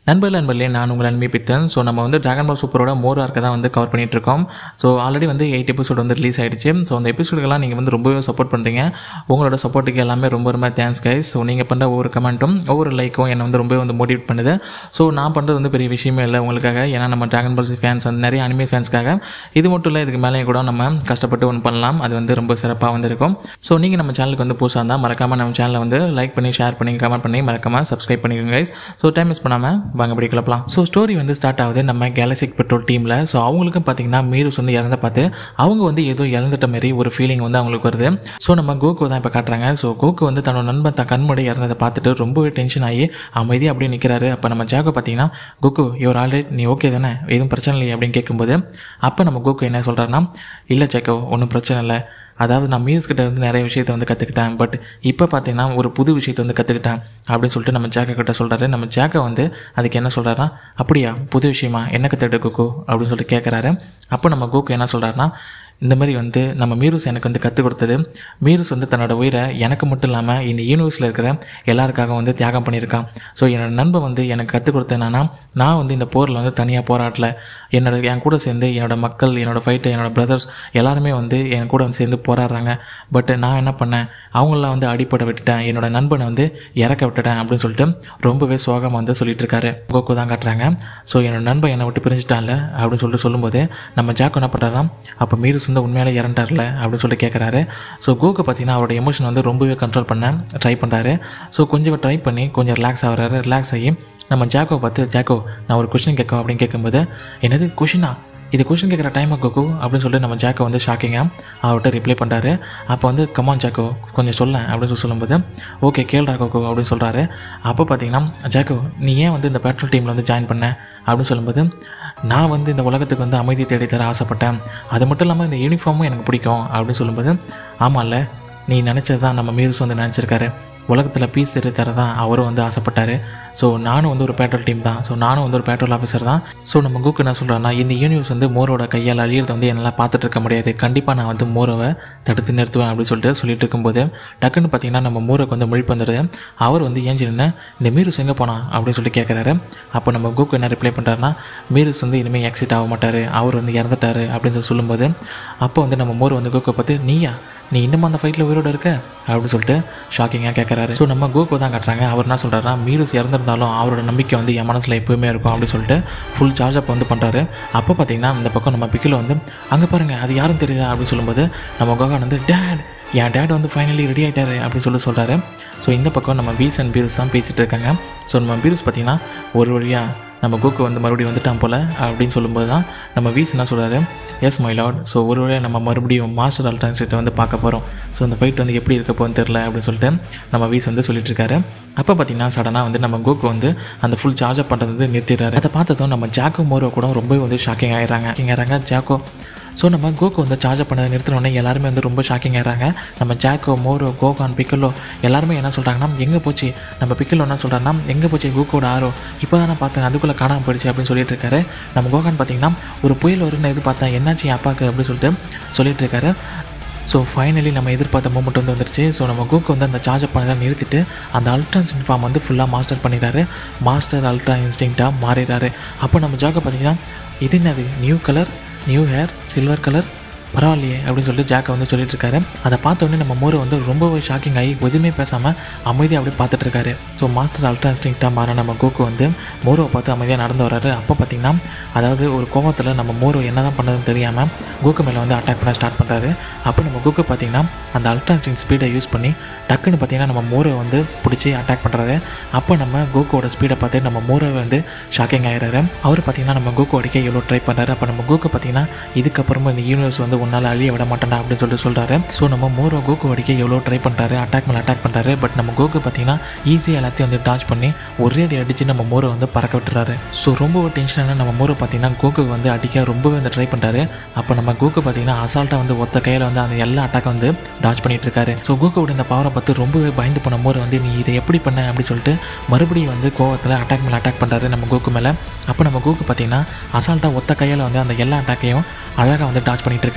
நண்பர்கள் நண்பர்களே நான் உங்கள் அன்பை பித்தன் ஸோ நம்ம வந்து டிராகன் பால் சூப்பரோட மோர் ஆர்க்கை தான் வந்து கவர் பண்ணிட்டு இருக்கோம் ஸோ ஆல்ரெடி வந்து எயிட் எபிசோட் வந்து ரிலீஸ் ஆயிடுச்சு ஸோ அந்த எபிசோடுக்கெல்லாம் நீங்கள் வந்து ரொம்பவே சப்போர்ட் பண்ணுறீங்க உங்களோட சப்போர்ட்டுக்கு எல்லாமே ரொம்ப ரொம்ப தேங்க்ஸ் கைஸ் ஸோ நீங்கள் பண்ணுற ஒவ்வொரு கமெண்ட்டும் ஒவ்வொரு லைக்கும் என்னை வந்து ரொம்பவே வந்து மோட்டிவேட் பண்ணுது ஸோ நான் பண்ணுறது வந்து பெரிய விஷயமே இல்லை உங்களுக்காக ஏன்னா நம்ம டிராகன் பால் ஃபேன்ஸ் வந்து நிறைய அனிமே ஃபேன்ஸ்க்காக இது மட்டும் இல்லை இதுக்கு மேலேயும் கூட நம்ம கஷ்டப்பட்டு ஒன்று பண்ணலாம் அது வந்து ரொம்ப சிறப்பாக வந்து இருக்கும் ஸோ நீங்கள் நம்ம சேனலுக்கு வந்து புதுசாக இருந்தால் மறக்காமல் நம்ம சேனலை வந்து லைக் பண்ணி ஷேர் பண்ணி கமெண்ட் பண்ணி மறக்காமல் சப்ஸ்கிரைப் பண்ணிக்கோங்க கைஸ் ஸோ டைம் மிஸ் பண்ணாமல் வாங்க படி கிளப்பலாம் ஸோ ஸ்டோரி வந்து ஸ்டார்ட் ஆகுது நம்ம கேலக்சிக் பெட்ரோல் டீமில் ஸோ அவங்களுக்கும் பார்த்தீங்கன்னா மீரூஸ் வந்து இறந்த பார்த்து அவங்க வந்து ஏதோ இறந்துட்ட மாதிரி ஒரு ஃபீலிங் வந்து அவங்களுக்கு வருது ஸோ நம்ம கோகு தான் இப்போ காட்டுறாங்க ஸோ கோகு வந்து தன்னோட நண்பன் தன் கண்முடி இறந்ததை பார்த்துட்டு ரொம்பவே டென்ஷன் ஆகி அமைதியாக அப்படியே நிற்கிறாரு அப்போ நம்ம ஜாகோ பார்த்தீங்கன்னா கோகு யுவர் ஆல்ரெடி நீ ஓகே தானே எதுவும் பிரச்சனை இல்லை அப்படின்னு கேட்கும்போது அப்போ நம்ம கோகு என்ன சொல்கிறாருன்னா இல்லை ஜாக்கோ ஒன்றும் பிரச்சனை இல்லை அதாவது நான் மியூஸ் கிட்ட இருந்து நிறைய விஷயத்தை வந்து கற்றுக்கிட்டேன் பட் இப்போ பார்த்தீங்கன்னா ஒரு புது விஷயத்தை வந்து கற்றுக்கிட்டேன் அப்படின்னு சொல்லிட்டு நம்ம ஜாக்கா கிட்ட சொல்கிறாரு நம்ம ஜாக்கா வந்து அதுக்கு என்ன சொல்கிறாருன்னா அப்படியா புது விஷயமா என்ன கற்றுக்கிட்ட கோகு அப்படின்னு சொல்லிட்டு கேட்குறாரு அப்போ நம்ம கோகு என்ன சொல்கிறாருன்னா இந்த மாதிரி வந்து நம்ம மீரூஸ் எனக்கு வந்து கற்றுக் கொடுத்தது மீரூஸ் வந்து தன்னோட உயிரை எனக்கு மட்டும் இல்லாமல் இந்த யூனிவர்ஸில் இருக்கிற எல்லாருக்காக வந்து தியாகம் பண்ணியிருக்கான் ஸோ என்னோட நண்பன் வந்து எனக்கு கற்றுக் கொடுத்தது என்னன்னா நான் வந்து இந்த போரில் வந்து தனியாக போராட்டல என்னோட என் கூட சேர்ந்து என்னோட மக்கள் என்னோட ஃபைட்டு என்னோட பிரதர்ஸ் எல்லாருமே வந்து என் கூட வந்து சேர்ந்து போராடுறாங்க பட் நான் என்ன பண்ணேன் அவங்களெலாம் வந்து அடிப்படை விட்டுட்டேன் என்னோட நண்பனை வந்து இறக்க விட்டுட்டேன் அப்படின்னு சொல்லிட்டு ரொம்பவே சோகமாக வந்து சொல்லிட்டு இருக்காரு கோகு தான் காட்டுறாங்க ஸோ என்னோட நண்பன் என்னை விட்டு பிரிஞ்சிட்டான்ல அப்படின்னு சொல்லிட்டு சொல்லும்போது நம்ம ஜாக் என்ன பண்ணுறாரா அப்போ மீரூஸ் வந்து உண்மையிலே இறண்டார்ல அப்படின்னு சொல்லிட்டு கேட்குறாரு ஸோ கோகு பார்த்தீங்கன்னா அவரோட எமோஷன் வந்து ரொம்பவே கண்ட்ரோல் பண்ண ட்ரை பண்ணுறாரு ஸோ கொஞ்சம் ட்ரை பண்ணி கொஞ்சம் ரிலாக்ஸ் ஆகிறாரு ரிலாக்ஸ் ஆகி நம்ம ஜாக்கோ பார்த்து ஜாக்கோ நான் ஒரு கொஷின் கேட்கும் அப்படின்னு கேட்கும்போது என்னது கொஷினா இது கொஷின் கேட்குற டைம் கோகு அப்படின்னு சொல்லிட்டு நம்ம ஜாக்கோ வந்து ஷாக்கிங்காக அவர்கிட்ட ரிப்ளை பண்ணுறாரு அப்போ வந்து கமான் ஜாக்கோ கொஞ்சம் சொல்ல அப்படின்னு சொல்லி சொல்லும்போது ஓகே கேள்றா கோகு அப்படின்னு சொல்கிறாரு அப்போ பார்த்தீங்கன்னா ஜாக்கோ நீ ஏன் வந்து இந்த பெட்ரோல் டீமில் வந்து ஜாயின் பண்ண அப்படின்னு சொல்லும்போது நான் வந்து இந்த உலகத்துக்கு வந்து அமைதி தேடி தர ஆசைப்பட்டேன் அது மட்டும் இல்லாமல் இந்த யூனிஃபார்மும் எனக்கு பிடிக்கும் அப்படின்னு சொல்லும்போது ஆமாம்ல நீ நினச்சது தான் நம்ம மீரஸ் வந்து நினச்சிருக்காரு உலகத்தில் பீஸ் தேடி தர தான் அவரும் வந்து ஆசைப்பட்டார் ஸோ நானும் வந்து ஒரு பேட்ரோல் டீம் தான் ஸோ நானும் வந்து ஒரு பேட்ரோல் ஆஃபீஸர் தான் ஸோ நம்ம குக்கு என்ன சொல்கிறேன்னா இந்த யூனிவர்ஸ் வந்து மோரோட கையால் அழியிறத வந்து என்னால் பார்த்துட்டு இருக்க முடியாது கண்டிப்பாக நான் வந்து மோரோவை தடுத்து நிறுத்துவேன் அப்படின்னு சொல்லிட்டு சொல்லிட்டு இருக்கும்போது டக்குன்னு பார்த்தீங்கன்னா நம்ம மோரோக்கு வந்து மொழி வந்துடுது அவர் வந்து ஏஞ்சி நின்று இந்த மீரூஸ் எங்கே போனா அப்படின்னு சொல்லிட்டு கேட்குறாரு அப்போ நம்ம குக்கு என்ன ரிப்ளை பண்ணுறாருன்னா மீரூஸ் வந்து இனிமேல் எக்ஸிட் ஆக மாட்டார் அவர் வந்து இறந்துட்டாரு அப்படின்னு சொல்லி சொல்லும்போது அப்போ வந்து நம்ம மோர் வந்து குக்கை பார்த்து நீயா நீ இன்னும் அந்த ஃபைட்டில் உயிரோட இருக்க அப்படின்னு சொல்லிட்டு ஷாக்கிங்காக கேட்குறாரு ஸோ நம்ம கோகோ தான் காட்டுறாங்க அவர் என்ன சொல்கிறாருன்னா மீரூஸ் இறந்துருந்தாலும் அவரோட நம்பிக்கை வந்து என் மனசில் எப்போயுமே இருக்கும் அப்படின்னு சொல்லிட்டு ஃபுல் சார்ஜ் அப் வந்து பண்ணுறாரு அப்போ பார்த்தீங்கன்னா இந்த பக்கம் நம்ம பிக்கில் வந்து அங்கே பாருங்கள் அது யாரும் தெரியுதா அப்படின்னு சொல்லும்போது நம்ம கோகான் வந்து டேட் என் டேட் வந்து ஃபைனலி ரெடி ஆகிட்டாரு அப்படின்னு சொல்லி சொல்கிறாரு ஸோ இந்த பக்கம் நம்ம பீஸ் அண்ட் பீரூஸ் தான் பேசிகிட்டு இருக்காங்க ஸோ நம்ம பீரூஸ் பார்த்தீங்கன்னா ஒரு வழியாக நம்ம கோக்கு வந்து மறுபடியும் வந்துட்டான் போல் அப்படின்னு சொல்லும்போது தான் நம்ம வீஸ் என்ன சொல்கிறாரு எஸ் மை லார்ட் ஸோ ஒரு வேளை நம்ம மறுபடியும் மாஸ்டர் அல்டான்ஸிட்ட வந்து பார்க்க போகிறோம் ஸோ அந்த ஃபைட் வந்து எப்படி இருக்க போகுதுன்னு தெரில அப்படின்னு சொல்லிட்டு நம்ம வீஸ் வந்து சொல்லிட்டு இருக்காரு அப்போ பார்த்தீங்கன்னா சடனாக வந்து நம்ம கோக்கு வந்து அந்த ஃபுல் சார்ஜ் அப் பண்ணுறது வந்து நிறுத்திடுறாரு அதை பார்த்ததும் நம்ம ஜாக்கோ மோரோ கூட ரொம்பவே வந்து ஷாக்கிங் ஆயிடுறாங்க ஷாக்கிங் ஆயிடுறாங்க ஜாக்கோ ஸோ நம்ம கோகு வந்து சார்ஜ் பண்ணதை நிறுத்தினோடனே எல்லாருமே வந்து ரொம்ப ஷாக்கிங் ஆகிறாங்க நம்ம ஜாக்கோ மோரோ கோகான் பிக்கலோ எல்லாருமே என்ன சொல்கிறாங்கன்னா எங்கே போச்சு நம்ம பிக்கலோ என்ன சொல்கிறாங்கன்னா எங்கே போச்சு கோகோட ஆரோ இப்போ தான் நான் பார்த்தேன் அதுக்குள்ளே காணாமல் போயிடுச்சு அப்படின்னு சொல்லிட்டு இருக்காரு நம்ம கோகான் பார்த்தீங்கன்னா ஒரு புயல் வரும்னு எதிர்பார்த்தேன் என்னாச்சு என் அப்பாவுக்கு அப்படின்னு சொல்லிட்டு சொல்லிட்டு இருக்காரு ஸோ ஃபைனலி நம்ம எதிர்பார்த்த மூமெண்ட் வந்து வந்துருச்சு ஸோ நம்ம கூக்கு வந்து அந்த சார்ஜ் பண்ணலாம் நிறுத்திட்டு அந்த அல்ட்ரா ஃபார்ம் வந்து ஃபுல்லாக மாஸ்டர் பண்ணிடுறாரு மாஸ்டர் அல்ட்ரா இன்ஸ்டிங்க்டாக மாறிடுறாரு அப்போ நம்ம ஜாக்கை பார்த்தீங்கன்னா இது என்னது new colour new hair silver colour பரவாயில்லையே அப்படின்னு சொல்லிட்டு ஜாக்கை வந்து சொல்லிட்டு இருக்காரு அதை பார்த்த உடனே நம்ம மோரை வந்து ரொம்பவே ஷாக்கிங் ஆகி எதுவுமே பேசாமல் அமைதியாக அப்படியே பார்த்துட்டு இருக்காரு ஸோ மாஸ்டர் அல்ட்ரா இன்ஸ்டிங்க்டாக மாற நம்ம கோக்கு வந்து மோரோவை பார்த்து அமைதியாக நடந்து வராரு அப்போ பார்த்தீங்கன்னா அதாவது ஒரு கோவத்தில் நம்ம மோரோ என்ன தான் பண்ணதுன்னு தெரியாமல் கோக்கு மேலே வந்து அட்டாக் பண்ண ஸ்டார்ட் பண்ணுறாரு அப்போ நம்ம கோக்கு பார்த்தீங்கன்னா அந்த அல்ட்ரா இன்ஸ்டிங் ஸ்பீடை யூஸ் பண்ணி டக்குன்னு பார்த்தீங்கன்னா நம்ம மோரை வந்து பிடிச்சி அட்டாக் பண்ணுறாரு அப்போ நம்ம கோகோட ஸ்பீடை பார்த்து நம்ம மோரை வந்து ஷாக்கிங் ஆகிறாரு அவர் பார்த்தீங்கன்னா நம்ம கோகோ அடிக்க எவ்வளோ ட்ரை பண்ணுறாரு அப்போ நம்ம கோக்கு பார்த்தீங்கன்னா இதுக்கப்புறமா இந்த யூனிவர்ஸ் வந்து உன்னால் அழிய விட மாட்டேன்டா அப்படின்னு சொல்லிட்டு சொல்கிறாரு ஸோ நம்ம மோரோ கோகு அடிக்க எவ்வளோ ட்ரை பண்ணுறாரு அட்டாக் மேலே அட்டாக் பண்ணுறாரு பட் நம்ம கோகு பார்த்தீங்கன்னா ஈஸியாக எல்லாத்தையும் வந்து டாச் பண்ணி ஒரே அடி அடித்து நம்ம மோரை வந்து பறக்க விட்டுறாரு ஸோ ரொம்ப டென்ஷனான நம்ம மோரை பார்த்தீங்கன்னா கோகு வந்து அடிக்க ரொம்பவே வந்து ட்ரை பண்ணுறாரு அப்போ நம்ம கோகு பார்த்தீங்கன்னா அசால்ட்டாக வந்து ஒத்த கையில் வந்து அந்த எல்லா அட்டாக்கை வந்து டாச் பண்ணிட்டு இருக்காரு ஸோ கோகுவோட இந்த பவரை பார்த்து ரொம்பவே பயந்து போன மோரை வந்து நீ இதை எப்படி பண்ண அப்படின்னு சொல்லிட்டு மறுபடியும் வந்து கோவத்தில் அட்டாக் மேலே அட்டாக் பண்ணுறாரு நம்ம கோகு மேலே அப்போ நம்ம கோகு பார்த்தீங்கன்னா அசால்ட்டாக ஒத்த கையால் வந்து அந்த எல்லா அட்டாக்கையும் அழகாக வந்து டாச் பண்ணிட்டு இருக்காரு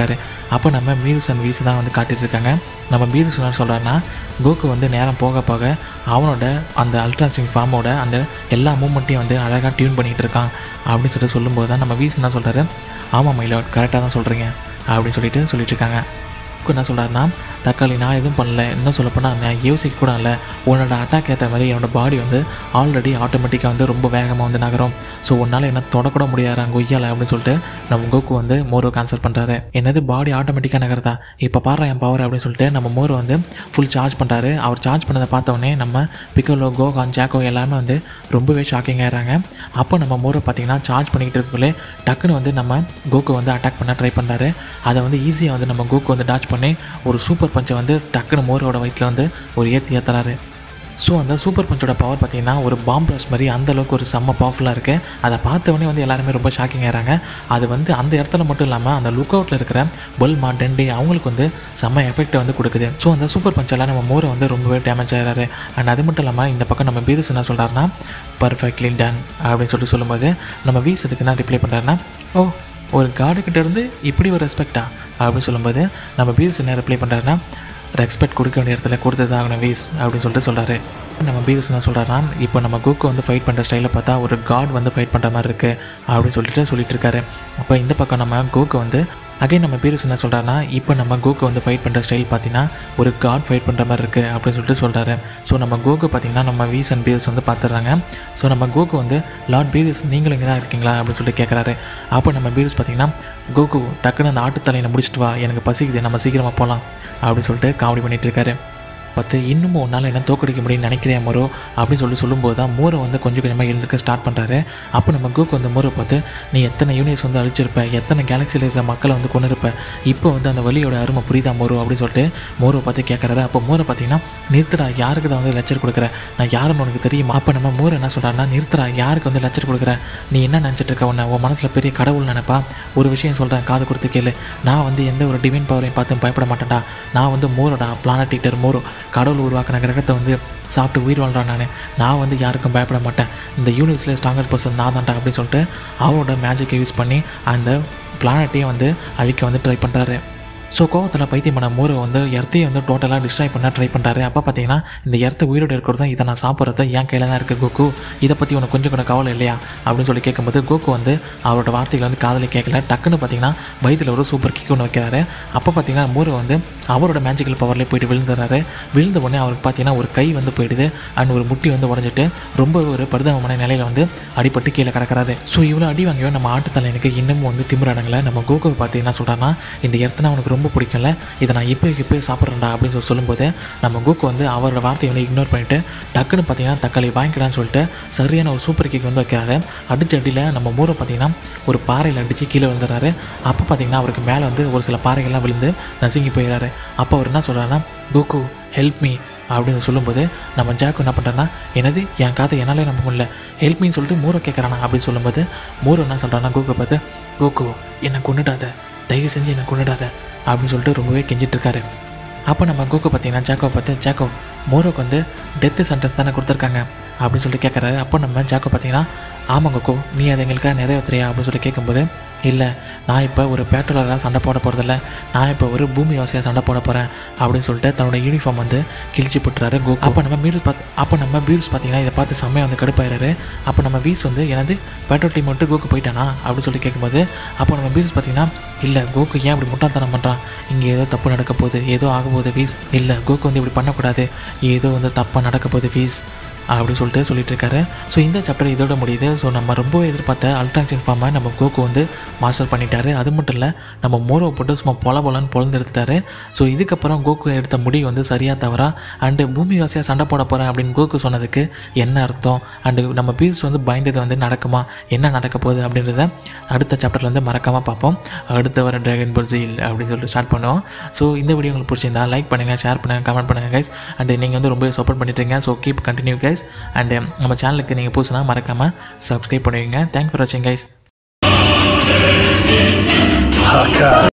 இருக்காரு அப்போ நம்ம மீதுஸ் அண்ட் வீசு தான் வந்து காட்டிட்டு இருக்காங்க நம்ம மீதுஸ் என்ன சொல்கிறாருன்னா கோகு வந்து நேரம் போக போக அவனோட அந்த அல்ட்ராசிங் ஃபார்மோட அந்த எல்லா மூமெண்ட்டையும் வந்து அழகாக டியூன் பண்ணிகிட்டு இருக்கான் அப்படின்னு சொல்லிட்டு சொல்லும்போது தான் நம்ம வீசு என்ன சொல்கிறாரு ஆமாம் மயிலோட் கரெக்டாக தான் சொல்கிறீங்க அப்படின்னு சொல்லிட்டு சொல்லிட்டு இருக்காங்க கோகு என்ன சொல்கிறாருன்னா தக்காளி நான் எதுவும் பண்ணல இன்னும் சொல்லப்போனால் நான் யோசிக்க கூட இல்லை உன்னோட அட்டாக் ஏற்ற மாதிரி என்னோட பாடி வந்து ஆல்ரெடி ஆட்டோமேட்டிக்காக வந்து ரொம்ப வேகமாக வந்து நகரும் ஸோ உன்னால் என்ன தொடக்கூட முடியாது அங்கே ஒய்யால அப்படின்னு சொல்லிட்டு நம்ம கோகு வந்து மோரோ கேன்சல் பண்ணுறாரு என்னது பாடி ஆட்டோமேட்டிக்காக நகருதா இப்போ பாரு என் பவர் அப்படின்னு சொல்லிட்டு நம்ம மோரோ வந்து ஃபுல் சார்ஜ் பண்ணுறாரு அவர் சார்ஜ் பண்ணதை பார்த்தோன்னே நம்ம பிக்கோலோ கோகான் ஜாக்கோ எல்லாமே வந்து ரொம்பவே ஷாக்கிங் ஆயிடுறாங்க அப்போ நம்ம மோரோ பார்த்தீங்கன்னா சார்ஜ் பண்ணிக்கிட்டு இருக்கக்குள்ளே டக்குன்னு வந்து நம்ம கோகு வந்து அட்டாக் பண்ண ட்ரை பண்ணுறாரு அதை வந்து ஈஸியாக வந்து நம்ம கோகு வந்து டாச் பண்ணி ஒரு சூப்பர் பஞ்சை வந்து டக்குன்னு மோரோட வயிற்றில் வந்து ஒரு ஏற்றி ஏற்றுறாரு ஸோ அந்த சூப்பர் பஞ்சோட பவர் பார்த்தீங்கன்னா ஒரு பாம் பிளாஸ்ட் மாதிரி அந்த அளவுக்கு ஒரு செம்ம பவர்ஃபுல்லாக இருக்குது அதை பார்த்தவொடனே வந்து எல்லாருமே ரொம்ப ஷாக்கிங் ஆகிறாங்க அது வந்து அந்த இடத்துல மட்டும் இல்லாமல் அந்த லுக் அவுட்டில் இருக்கிற பல்மா டெண்டே அவங்களுக்கு வந்து செம்ம எஃபெக்ட்டை வந்து கொடுக்குது ஸோ அந்த சூப்பர் பஞ்செல்லாம் நம்ம மோரை வந்து ரொம்பவே டேமேஜ் ஆகிறாரு அண்ட் அது மட்டும் இல்லாமல் இந்த பக்கம் நம்ம பீரஸ் என்ன சொல்கிறாருன்னா பர்ஃபெக்ட்லி டன் அப்படின்னு சொல்லிட்டு சொல்லும்போது நம்ம வீஸ் அதுக்கு என்ன ரிப்ளை பண்ணுறாருன்னா ஓ ஒரு கார்டுக்கிட்ட இருந்து இப்படி ஒரு ரெஸ்பெக்டா அப்படின்னு சொல்லும்போது நம்ம பீரஸ் என்ன ரிப்ளை பண்ணுறாருன்னா ரெஸ்பெக்ட் கொடுக்க வேண்டிய இடத்துல கொடுத்தது ஆகணும் வீஸ் அப்படின்னு சொல்லிட்டு சொல்கிறாரு நம்ம பீரஸ் என்ன சொல்கிறாருன்னா இப்போ நம்ம குக்கு வந்து ஃபைட் பண்ணுற ஸ்டைலை பார்த்தா ஒரு காட் வந்து ஃபைட் பண்ணுற மாதிரி இருக்குது அப்படின்னு சொல்லிட்டு சொல்லிட்டு இருக்காரு அப்போ இந்த பக்கம் நம்ம கோக்கு வந்து அகைன் நம்ம பீரஸ் என்ன சொல்கிறாருன்னா இப்போ நம்ம கோக்கு வந்து ஃபைட் பண்ணுற ஸ்டைல் பார்த்தீங்கன்னா ஒரு காட் ஃபைட் பண்ணுற மாதிரி இருக்குது அப்படின்னு சொல்லிட்டு சொல்கிறாரு ஸோ நம்ம கோகு பார்த்தீங்கன்னா நம்ம வீஸ் அண்ட் பீரஸ் வந்து பார்த்துடுறாங்க ஸோ நம்ம கோகு வந்து லார்ட் பீரஸ் நீங்களும் இங்கே தான் இருக்கீங்களா அப்படின்னு சொல்லிட்டு கேட்குறாரு அப்போ நம்ம பீரஸ் பார்த்தீங்கன்னா கோகு டக்குன்னு அந்த ஆட்டுத்தலையை முடிச்சிட்டு வா எனக்கு பசிக்குது நம்ம சீக்கிரமாக போகலாம் அப்படின்னு சொல்லிட்டு காமெடி பண்ணிட்டு இருக்காரு பார்த்து இன்னமும் உன்னால் என்ன தோக்கடிக்க முடியும்னு நினைக்கிறேன் மோரோ அப்படின்னு சொல்லி சொல்லும்போது தான் மோரை வந்து கொஞ்சம் கொஞ்சமாக எழுதுக்க ஸ்டார்ட் பண்ணுறாரு அப்போ நம்ம கோக்கு வந்து மோரை பார்த்து நீ எத்தனை யூனிவர்ஸ் வந்து அழிச்சிருப்ப எத்தனை கேலக்சியில் இருக்கிற மக்களை வந்து கொண்டு இருப்ப இப்போ வந்து அந்த வழியோட அருமை புரியுதா மோரோ அப்படின்னு சொல்லிட்டு மோரை பார்த்து கேட்குறாரு அப்போ மோரை பார்த்தீங்கன்னா நிறுத்துறா யாருக்கு தான் வந்து லெக்சர் கொடுக்குற நான் யாருன்னு உனக்கு தெரியுமா அப்போ நம்ம மோர் என்ன சொல்கிறாருன்னா நிறுத்துறா யாருக்கு வந்து லெக்சர் கொடுக்குற நீ என்ன நினச்சிட்டு இருக்க உன்னை உன் மனசில் பெரிய கடவுள் நினைப்பா ஒரு விஷயம் சொல்கிறேன் காது கொடுத்து கேளு நான் வந்து எந்த ஒரு டிவைன் பவரையும் பார்த்து பயப்பட மாட்டேன்டா நான் வந்து மோரோடா பிளானட் ஈட்டர் மோரோ கடவுள் உருவாக்கின கிரகத்தை வந்து சாப்பிட்டு உயிர் வாழ்றான் நான் நான் வந்து யாருக்கும் பயப்பட மாட்டேன் இந்த யூனிவர்ஸில் ஸ்ட்ராங்கர் பர்சன் நான் தான்டா அப்படின்னு சொல்லிட்டு அவரோட மேஜிக்கை யூஸ் பண்ணி அந்த பிளானட்டையும் வந்து அழிக்க வந்து ட்ரை பண்ணுறாரு ஸோ கோவத்தில் பைத்தியமான மோரை வந்து எர்த்தையை வந்து டோட்டலாக டிஸ்ட்ராய் பண்ண ட்ரை பண்ணுறாரு அப்போ பார்த்தீங்கன்னா இந்த எர்த்தை உயிரோடு இருக்கிறதும் இதை நான் சாப்பிட்றது என் கையில் தான் இருக்குது கோகு இதை பற்றி உனக்கு கொஞ்சம் கூட கவலை இல்லையா அப்படின்னு சொல்லி கேட்கும்போது கோகு வந்து அவரோட வார்த்தைகளை வந்து காதலி கேட்கல டக்குன்னு பார்த்தீங்கன்னா வயிற்றில் ஒரு சூப்பர் கிக் ஒன்று வைக்கிறாரு அப்போ பார்த்தீங்கன்னா மோரை வந்து அவரோட மேஜிக்கல் பவர்லேயே போயிட்டு விழுந்துறாரு விழுந்த உடனே அவருக்கு பார்த்தீங்கன்னா ஒரு கை வந்து போயிடுது அண்ட் ஒரு முட்டி வந்து உடஞ்சிட்டு ரொம்ப ஒரு பரிதாபமான நிலையில் வந்து அடிபட்டு கீழே கிடக்கிறாரு ஸோ இவ்வளோ அடி வாங்கியோ நம்ம ஆட்டுத்தலைனுக்கு இன்னமும் வந்து திமிராடங்களை நம்ம கோகுவை பார்த்து என்ன சொல்கிறான்னா இந்த இடத்துல அவனுக்கு ரொம்ப பிடிக்கல இதை நான் இப்போ இப்போ சாப்பிட்றேன்டா அப்படின்னு சொல்லி சொல்லும்போது நம்ம கோகு வந்து அவரோட வார்த்தையை வந்து இக்னோர் பண்ணிட்டு டக்குன்னு பார்த்தீங்கன்னா தக்காளி வாங்கிக்கலான்னு சொல்லிட்டு சரியான ஒரு சூப்பர் கிக் வந்து வைக்கிறாரு அடிச்ச அடியில் நம்ம மூரை பார்த்தீங்கன்னா ஒரு பாறையில் அடித்து கீழே விழுந்துறாரு அப்போ பார்த்தீங்கன்னா அவருக்கு மேலே வந்து ஒரு சில பாறைகள்லாம் விழுந்து நசுங்கி போயிடுறாரு அப்போ அவர் என்ன சொல்கிறாருன்னா கோகு ஹெல்ப் மீ அப்படின்னு சொல்லும்போது நம்ம ஜாக்கு என்ன பண்ணுறான்னா எனது என் காதை என்னாலே நம்ப முடியல ஹெல்ப் மீன்னு சொல்லிட்டு மூரை கேட்குறானா அப்படின்னு சொல்லும்போது மூரை என்ன சொல்கிறான்னா கோகோ பார்த்து கோகு என்னை கொண்டுடாத தயவு செஞ்சு என்னை கொண்டுடாத அப்படின்னு சொல்லிட்டு ரொம்பவே கெஞ்சிட்டு இருக்காரு அப்போ நம்ம கோகோ பார்த்தீங்கன்னா ஜாக்கோ பார்த்து ஜாக்கோ மோரோக்கு வந்து டெத்து சென்டென்ஸ் தானே கொடுத்துருக்காங்க அப்படின்னு சொல்லிட்டு கேட்குறாரு அப்போ நம்ம ஜாக்கோ பார்த்தீங்கன்னா ஆமாம் கோகோ நீ அதை எங்களுக்காக நிறைவேற்றுறியா அப்படின்னு சொல்லி கேட்கும்போது இல்லை நான் இப்போ ஒரு பேட்ரோலராக சண்டை போட போகிறதில்ல நான் இப்போ ஒரு பூமி வாசியாக சண்டை போட போகிறேன் அப்படின்னு சொல்லிட்டு தன்னோட யூனிஃபார்ம் வந்து கிழிச்சு போட்டுறாரு கோகு அப்போ நம்ம பீரூஸ் பார்த்து அப்போ நம்ம பீரூஸ் பார்த்தீங்கன்னா இதை பார்த்து செம்மையாக வந்து கடுப்பாயிறாரு அப்போ நம்ம வீஸ் வந்து எனது பேட்ரோல் டீம் மட்டும் கோகு போயிட்டானா அப்படின்னு சொல்லி கேட்கும்போது அப்போ நம்ம பீரூஸ் பார்த்தீங்கன்னா இல்லை கோகு ஏன் இப்படி முட்டாள்தனம் பண்ணுறான் இங்கே ஏதோ தப்பு நடக்க போகுது ஏதோ ஆக போகுது வீஸ் இல்லை கோகு வந்து இப்படி பண்ணக்கூடாது ஏதோ வந்து தப்பாக நடக்க போகுது வீஸ் அப்படின்னு சொல்லிட்டு சொல்லிட்டு இருக்காரு ஸோ இந்த சாப்டர் இதோட முடியுது ஸோ நம்ம ரொம்ப எதிர்பார்த்த அல்ட்ரான்சின் ஃபார்மை நம்ம கோகு வந்து மாஸ்டர் பண்ணிட்டாரு அது மட்டும் இல்லை நம்ம மோரோ போட்டு சும்மா பொல பொலன்னு பொழந்து எடுத்துட்டாரு ஸோ இதுக்கப்புறம் கோகு எடுத்த முடிவு வந்து சரியாக தவறா அண்டு பூமி வாசியாக சண்டை போட போகிறேன் அப்படின்னு கோகு சொன்னதுக்கு என்ன அர்த்தம் அண்டு நம்ம பீஸ் வந்து பயந்தது வந்து நடக்குமா என்ன நடக்க போகுது அப்படின்றத அடுத்த சாப்டரில் வந்து மறக்காமல் பார்ப்போம் அடுத்த வர ட்ராகன் பர்ஜில் அப்படின்னு சொல்லிட்டு ஸ்டார்ட் பண்ணுவோம் ஸோ இந்த வீடியோ உங்களுக்கு பிடிச்சிருந்தா லைக் பண்ணுங்கள் ஷேர் பண்ணுங்கள் கமெண்ட் பண்ணுங்கள் கைஸ் அண்ட் நீங்கள் வந்து ரொம்ப சப்போர்ட் பண்ணிட்டுருங்க so keep continue guys and நம்ம சேனலுக்கு நீங்கள் புதுசுனா மறக்காமல் சப்ஸ்கிரைப் பண்ணுவீங்க தேங்க் ஃபார் வாட்சிங் கைஸ்